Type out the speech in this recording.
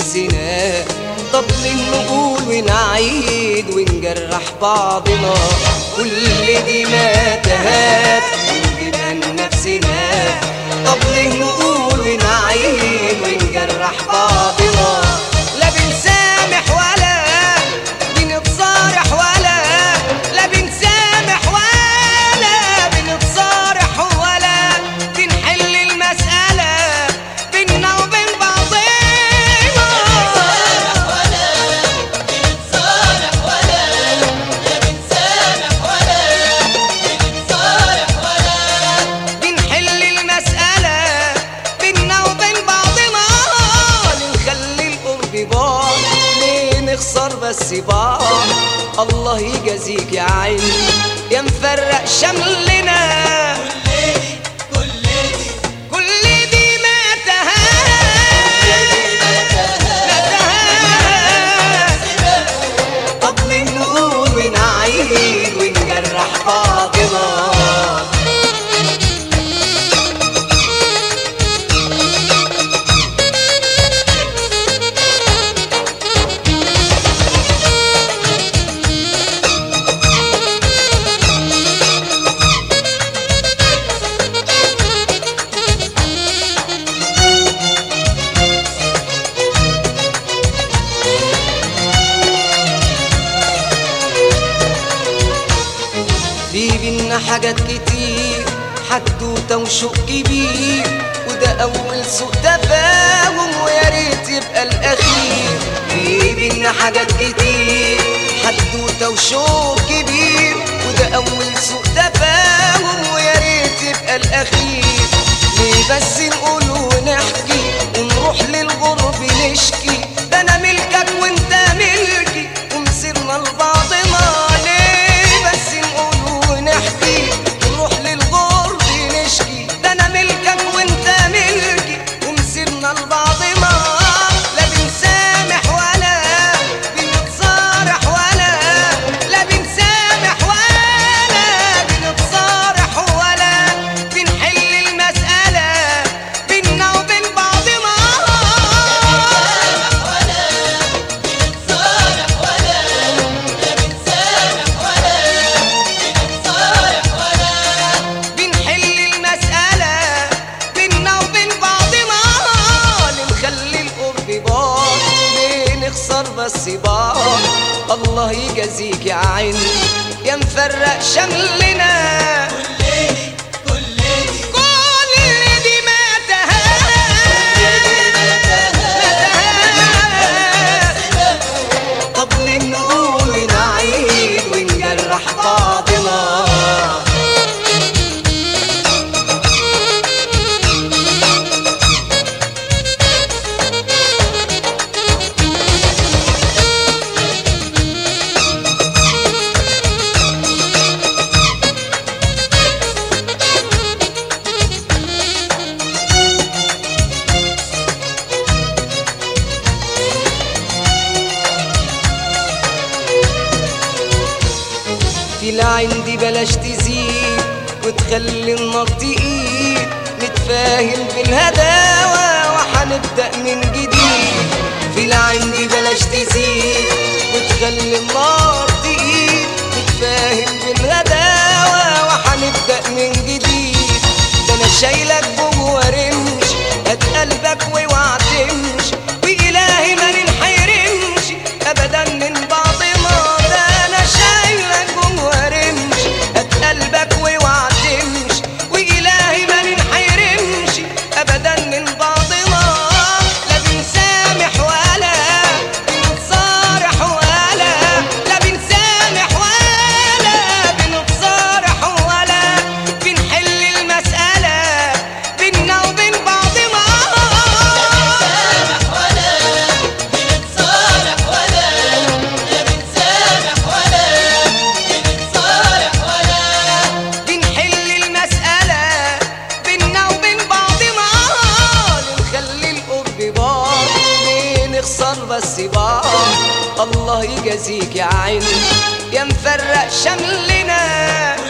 نفسنا طب ليه نقول ونعيد ونجرح بعضنا كل دي متاهات ونجيبها لنفسنا طب ليه نقول ونعيد ونجرح بعضنا لا بنسامح ولا بنتصارح ولا لا بنسامح ولا بنتصارح ولا بنحل المسألة بينا وبين بعضنا بنحل المسألة بينا وبين بعضنا نخلي القرب بعض ليه نخسر بس بعض الله يجازيك يا عيني يا مفرق شملنا كل دي متاهات طب ليه نقول ونعيد ونجرح بعضنا في بينا حاجات كتير حدوته وشوق كبير وده اول سوء تفاهم ويا ريت يبقى الاخير في بينا حاجات كتير حدوته وشوق كبير وده اول سوء تفاهم ويا ريت يبقى الاخير ليه بس نقول ونحكي ونروح للغرب نشكي ده انا ملكك وانت ملكي ومسيرنا لبعضنا ليه بس نقول ونحكي نروح للغرب نشكي ده انا ملكك وانت ملكي ومسيرنا لبعضنا لا بنسامح ولا بنتصارح ولا لا بنسامح ولا بنتصارح ولا بنحل المسألة بينا وبين بعضنا بنحل المسألة بينا وبين بعضنا نخلي القرب بعض ليه نخسر بس بعض الله يجازيك يا عيني يا مفرق شملنا كل دي متاهات طب ليه نقول ونعيد ونجرح بعضنا في العين دي بلاش تزيد وتخلي النار تقيل نتفاهم بالهداوة وحنبدأ من جديد في العين دي بلاش تزيد وتخلي النار تقيل نتفاهم بالهداوة وحنبدأ من جديد ده انا شايلك جوه رمش هات قلبك واوعى تمشي وإلهي ما ننحرمش أبدا من بعضنا ده أنا شايلك جوه رمش هات قلبك واوعى تمشي وإلهي ما ننحرمش أبدا من بعضنا لا بنسامح ولا بنتصارح ولا لا بنسامح ولا بنتصارح ولا بنحل المسألة بينا وبين بعضنا بنحل المسألة بينا وبين بعضنا نخلي القرب بعض ليه نخسر بس بعض الله يجازيك يا عيني يا مفرق شملنا